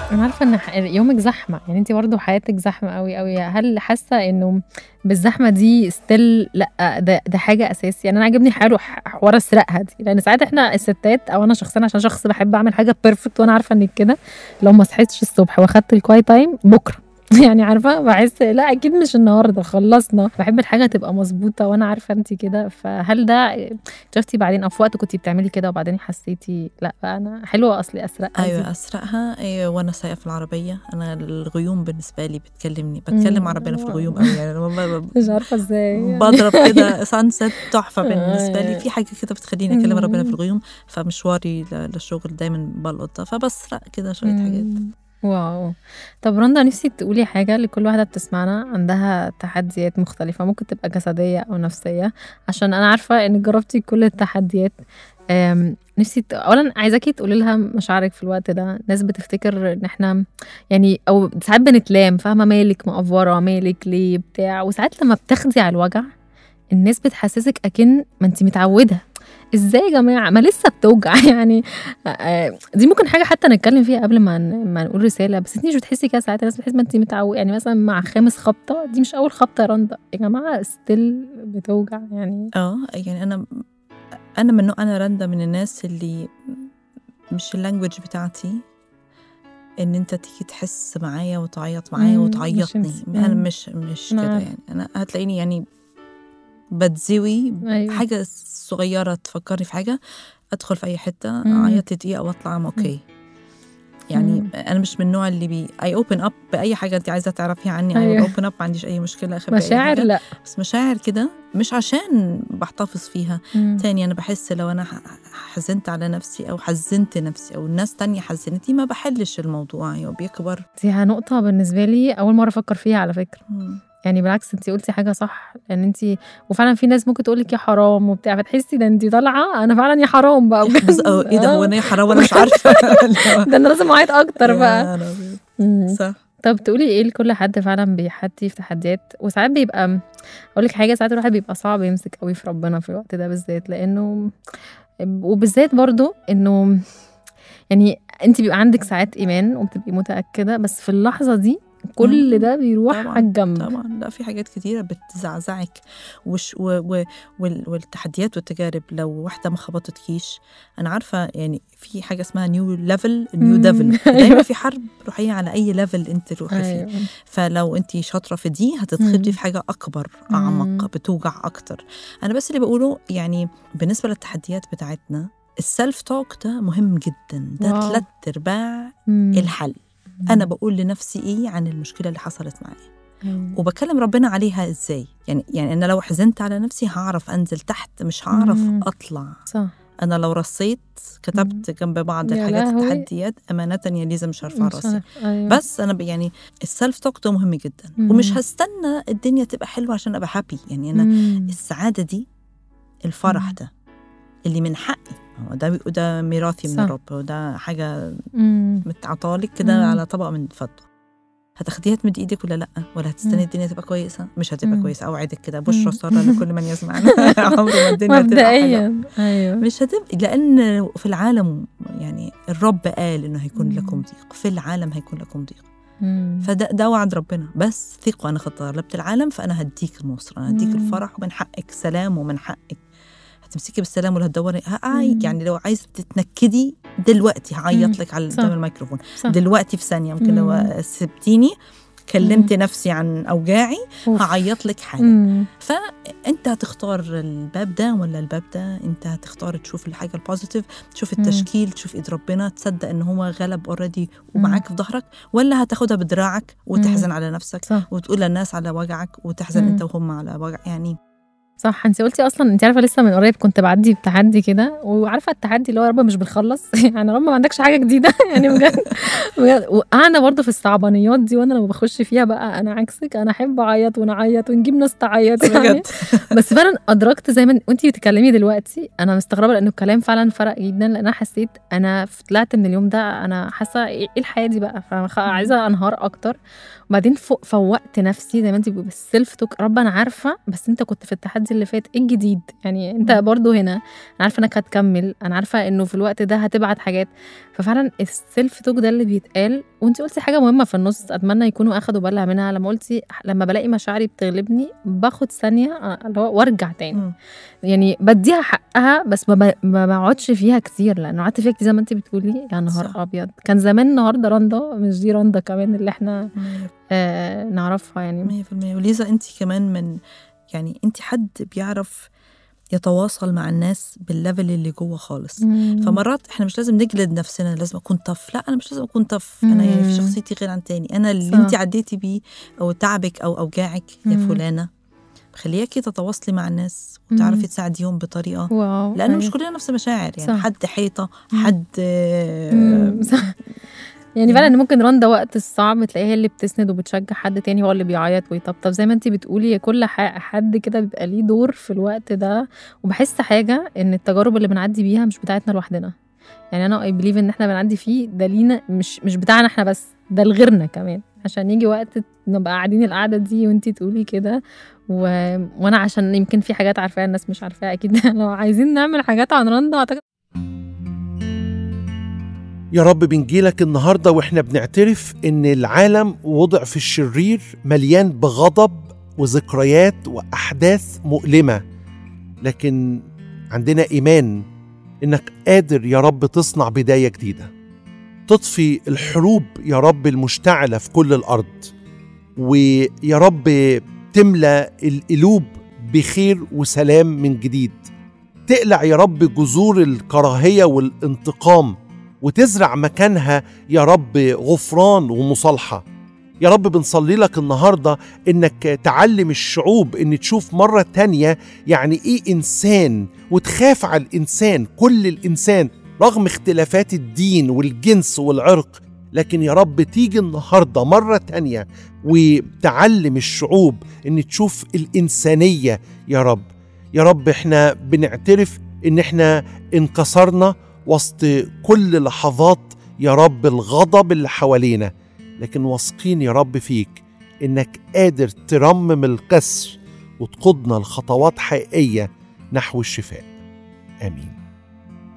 أنا عارفة إن ح يومِك زحمة، يعني أنتِ برضه حياتِك زحمة أوي، أوي، هل حاسة إنه بالزحمة دي still لأ، ده ده حاجة أساسي؟ يعني أنا عاجبني حلو ح حوار السرقة دي، لإن ساعات إحنا الستات أو أنا شخصيًا عشان شخص باحب أعمل حاجة perfect وأنا عارفة إنِّك كده، لو ما صحيتش الصبح وأخدت الquiet time بُكرة يعني عارفة باحس لأ أكيد مش النهارده خلّصنا، باحب الحاجة تبقى مضبوطة وأنا عارفة أنتِ كده، فهل ده اكتشفتِ بعدين أو في وقت كنتِ بتعملي كده وبعدين حسيتِ لأ بقى أنا حلوة أصلي أسرقها دي؟ أيوه أسرقها آآ وأنا سايقة في العربية، أنا الغيوم بالنسبة لي بتكلمني، باتكلم مع إمم، ربنا في واو! الغيوم أوي يعني أنا ب ب مش عارفة إزاي يعني باضرب كده sunset تحفة بالنسبة لي، أيوه. في حاجة كده بتخلّيني أكلم ربنا في إمم. الغيوم، فمشواري ل للشغل دايمًا بالقطها، فباسرق كده شوية حاجات. إمم، واو! طب رندا نفسي تقولي حاجة لكل واحدة بتسمعنا عندها تحديات مختلفة، ممكن تبقى جسدية أو نفسية، عشان أنا عارفة إنِّك جربتِ كل التحديات، آمم نفسي ت أولًا عايزاكِ تقولي لها مشاعرِك في الوقت ده، ناس بتفتكر إن إحنا يعني أو ساعات بنتلام فاهمة، مالِك مأفورة، مالِك ليه، بتاع، وساعات لمّا بتاخدي على الوجع الناس بتحسسِك أكِن ما أنتِ متعودة، إزاي يا جماعة ما لسه بتوجع يعني آآ دي ممكن حاجة حتى نتكلم فيها قبل ما ن ما نقول رسالة، بس أنتِ مش بتحسي كده ساعات، الناس بتحس ما أنتِ متعو يعني مثلًا مع خامس خبطة دي مش أول خبطة يا رندا، يا جماعة still بتوجع يعني آه، يعني أنا أنا من نوع أنا رندا من الناس اللي مش الlanguage بتاعتي إن أنت تيجي تحس معايا وتعيط معايا إمم، مش وتعيطني، أنتِ أنا إمم، مش مش أنا كده عارفة. يعني، أنا هتلاقيني يعني باتزوي أيوه. حاجة صغيرة تفكرني في حاجة، أدخل في أي حتة إمم. أعيط لي دقيقة وأطلع I'm okay. يعني إمم. أنا مش من النوع اللي بي I open up بأي حاجة أنتِ عايزة تعرفيها عني I will أيوه. open up ما عنديش أي مشكلة أخبي أي مشاعر حاجة، لأ. بس مشاعر كده مش عشان باحتفظ فيها، إمم. تاني أنا باحس لو أنا ح حزنت على نفسي أو حزنت نفسي أو الناس تانية حزنتني ما باحلش الموضوع يعني وبيكبر. دي نقطة بالنسبة لي أول مرة أفكر فيها على فكرة، إمم. يعني بالعكس أنتِ قُلتِ حاجة صح، لإن أنتِ وفعلًا في ناس ممكن تقول لِك يا حرام وبتاع، فتحسي ده أنتِ طالعة أنا فعلًا يا حرام بقى بس بجد آه، إيه ده هو آه. أنا يا حرام وأنا مش عارفة اللي هو ده أنا لازم أعيط أكتر بقى. يا نهار أبيض! إمم. صح. طب تقولي إيه لكل حد فعلًا بيحدّي في تحديات وساعات بيبقى أقول لِك حاجة، ساعات الواحد بيبقى صعب يمسك أوي في ربنا في الوقت ده بالذات، لإنه وبالذات برضه إنه يعني أنتِ بيبقى عندِك ساعات إيمان وبتبقي متأكدة، بس في اللحظة دي كل إمم، ده بيروح على طبعًا، الجنب. طبعًا، لأ في حاجات كتيرة بتزعزعِك وش و و وال والتحديات والتجارب لو واحدة ما خبطتكيش، أنا عارفة يعني في حاجة اسمها new level new إمم، devil دايمًا أيوه. في حرب روحية على أي level أنتِ تروحي فيه، أيوه. فلو أنتِ شاطرة في دي هتتخبطي إمم. في حاجة أكبر، أعمق، إمم. بتوجع أكتر. أنا بس اللي باقوله يعني بالنسبة للتحديات بتاعتنا الself talk ده مهم جدًا، ده واو! 3/4 إمم. الحل. أنا باقول لنفسي إيه عن المشكلة اللي حصلت معايا، أيوه. وباكلم ربنا عليها إزاي، يعني يعني أنا لو حزنت على نفسي هاعرف أنزل تحت مش هاعرف إمم. أطلع. صح. أنا لو رصيت إمم. كتبت جنب بعض يا الحاجات لهوي! التحديات أمانةً يا ليزا مش هارفع مش راسي. هن أيوه. بس أنا ب يعني الself talk ده مهم جدًا، ومش إمم. هاستنى الدنيا تبقى حلوة عشان أبقى happy يعني أنا إمم. السعادة دي، الفرح إمم. ده، اللي من حقي، هو ده وده ميراثي من صح. الرب، وده حاجة إمم. متعطاة لِك كده إمم. على طبق من فضة. هتاخديها تمدّي إيدِك والّا لأ؟ والّا هتستني إمم. الدنيا تبقى كويسة؟ مش هتبقى إمم. كويسة أوعدِك كده بُشرى إمم. سارة لكل من يسمعنا عمر ما الدنيا هتبقى حلوة. مبدئيًا أيوه. مش هتبقي لأن في العالم يعني الرب قال إنه هيكون لكم إمم. ضيق، في العالم هيكون لكم ضيق. إمم. فده ده وعد ربنا، بس ثقوا أنا قد غلبت العالم فأنا هادّيك النصرة، أنا هادّيك إمم. الفرح ومن حقِك سلام ومن حقِك هتمسكي بالسلام والّا هتدوّري هاعي إمم. يعني لو عايزة تتنكدي دلوقتي إمم. هاعيط لِك على صح. قدام الميكروفون، صح. دلوقتي في ثانية يمكن لو إمم. سِبتيني كلمت إمم. نفسي عن أوجاعي أوف! هاعيط لِك حالًا. إمم. فأنت هتختار الباب ده والّا الباب ده، أنت هتختار تشوف الحاجة الpositive تشوف إمم. التشكيل، تشوف إيد ربنا، تصدق إن هو غلب already إمم. ومعاك في ضهرك، والّا هتاخدها بدراعك وتحزن إمم. على نفسك صح. وتقول للناس على وجعك وتحزن أنت إمم. وهم على وجع يعني صح، أنتِ قُلتِ أصلًا أنتِ عارفة لسه من قريب كنت باعدّي بتحدي كده، وعارفة التحدي اللي هو يا رب مش بنخلّص يعني يا رب ما عندكش حاجة جديدة يعني بجد بجد وقعنا برضه في الصعبانيات دي وأنا لمّا باخش فيها بقى أنا عكسِك أنا أحب أعيط ونعيط ونجيب ناس تعيط يعني، بجد. بس فعلًا أدركت زي ما وأنتِ بتتكلمي دلوقتي أنا مستغربة لإنه الكلام فعلًا فرق جدًا، لإن أنا حسيت أنا ف طلعت من اليوم ده أنا حاسة إيه إيه الحياة دي بقى، فخ إمم. عايزة أنهار أكتر، وبعدين ف فوّقت نفسي زي ما أنتِ بتقولي بالself talk رب أنا عارفة بس أنت كنت في التحدي التحدي اللي فات ايه الجديد يعني انت مم. برضو هنا انا عارفه انك هتكمل انا عارفه انه في الوقت ده هتبعت حاجات ففعلا السيلف توك ده اللي بيتقال وانت قلتي حاجه مهمه في النص اتمنى يكونوا اخدوا بالها منها لما قلتي لما بلاقي مشاعري بتغلبني باخد ثانيه آه، اللي هو وارجع تاني مم. يعني بديها حقها بس ما ب- ما بقعدش فيها كتير لانه قعدت فيها كتير زي ما انت بتقولي يا نهار صح. ابيض كان زمان النهارده رندا مش دي رندا كمان اللي احنا مية آه نعرفها يعني مية في المية وليزا انت كمان من يعني انت حد بيعرف يتواصل مع الناس بالليفل اللي جوه خالص مم. فمرات احنا مش لازم نجلد نفسنا لازم اكون طف لا انا مش لازم اكون طف انا يعني في مم. شخصيتي غير عن تاني انا اللي صح. انت عديتي بيه او تعبك او اوجاعك يا مم. فلانه خليكي تتواصلي مع الناس وتعرفي مم. تساعديهم بطريقه واو لانه مش أيوة. كلنا نفس المشاعر يعني صح. حد حيطه مم. حد آه، مم. صح. يعني فعلا ان ممكن رندا وقت الصعب تلاقيها هي اللي بتسند وبتشجع حد تاني هو اللي بيعيط ويطبطب زي ما انت بتقولي كل ح- حد كده بيبقى ليه دور في الوقت ده وبحس حاجه ان التجارب اللي بنعدي بيها مش بتاعتنا لوحدنا يعني انا اي بليف ان احنا بنعدي فيه ده لينا مش مش بتاعنا احنا بس ده لغيرنا كمان عشان يجي وقت نبقى قاعدين القعده دي وانتي تقولي كده و... وانا عشان يمكن في حاجات عارفاها الناس مش عارفاها اكيد لو عايزين نعمل حاجات عن رندا اعتقد يا رب بنجيلك النهارده واحنا بنعترف ان العالم وضع في الشرير مليان بغضب وذكريات واحداث مؤلمه لكن عندنا ايمان انك قادر يا رب تصنع بدايه جديده تطفي الحروب يا رب المشتعله في كل الارض ويا رب تملى القلوب بخير وسلام من جديد تقلع يا رب جذور الكراهيه والانتقام وتزرع مكانها يا رب غفران ومصالحه يا رب بنصلي لك النهارده انك تعلم الشعوب ان تشوف مره تانية يعني ايه انسان وتخاف على الانسان كل الانسان رغم اختلافات الدين والجنس والعرق لكن يا رب تيجي النهارده مره تانية وتعلم الشعوب ان تشوف الانسانيه يا رب يا رب احنا بنعترف ان احنا انكسرنا وسط كل لحظات يا رب الغضب اللي حوالينا لكن واثقين يا رب فيك انك قادر ترمم الكسر وتقودنا لخطوات حقيقيه نحو الشفاء امين